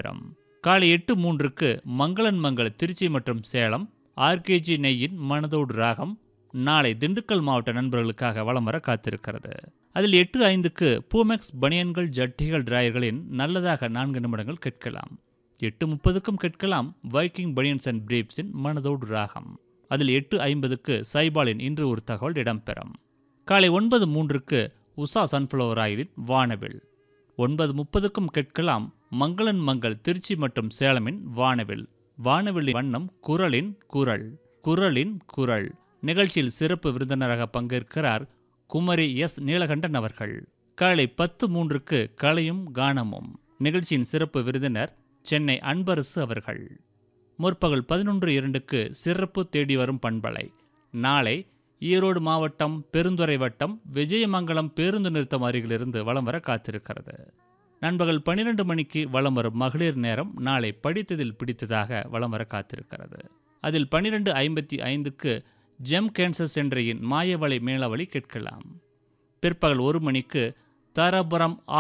இடம்பெறும் காலை எட்டு மூன்றுக்கு மங்களன் மங்கள் திருச்சி மற்றும் சேலம் ஆர்கேஜி நெய்யின் மனதோடு ராகம் நாளை திண்டுக்கல் மாவட்ட நண்பர்களுக்காக வலம் வர காத்திருக்கிறது அதில் எட்டு ஐந்துக்கு பூமெக்ஸ் பனியன்கள் ஜட்டிகள் டிராயர்களின் நல்லதாக நான்கு நிமிடங்கள் கேட்கலாம் எட்டு முப்பதுக்கும் கேட்கலாம் வைக்கிங் பனியன்ஸ் அண்ட் பிரீப்ஸின் மனதோடு ராகம் அதில் எட்டு ஐம்பதுக்கு சைபாலின் இன்று ஒரு தகவல் இடம்பெறும் காலை ஒன்பது மூன்றுக்கு உஷா சன்ஃப்ளவர் ஆயிலின் வானவில் ஒன்பது முப்பதுக்கும் கேட்கலாம் மங்களன் மங்கள் திருச்சி மற்றும் சேலமின் வானவில் வானவில்லி வண்ணம் குரலின் குரல் குரலின் குரல் நிகழ்ச்சியில் சிறப்பு விருந்தினராக பங்கேற்கிறார் குமரி எஸ் நீலகண்டன் அவர்கள் காலை பத்து மூன்றுக்கு கலையும் கானமும் நிகழ்ச்சியின் சிறப்பு விருந்தினர் சென்னை அன்பரசு அவர்கள் முற்பகல் பதினொன்று இரண்டுக்கு சிறப்பு தேடி வரும் பண்பலை நாளை ஈரோடு மாவட்டம் பெருந்துறை வட்டம் விஜயமங்கலம் பேருந்து நிறுத்தம் அருகிலிருந்து வலம் வர காத்திருக்கிறது நண்பகல் பன்னிரண்டு மணிக்கு வலம் வரும் மகளிர் நேரம் நாளை படித்ததில் பிடித்ததாக வலம் வர காத்திருக்கிறது அதில் பன்னிரண்டு ஐம்பத்தி ஐந்துக்கு ஜெம் கேன்சர் சென்றையின் மாயவளை மேலவழி கேட்கலாம் பிற்பகல் ஒரு மணிக்கு தாராபுரம்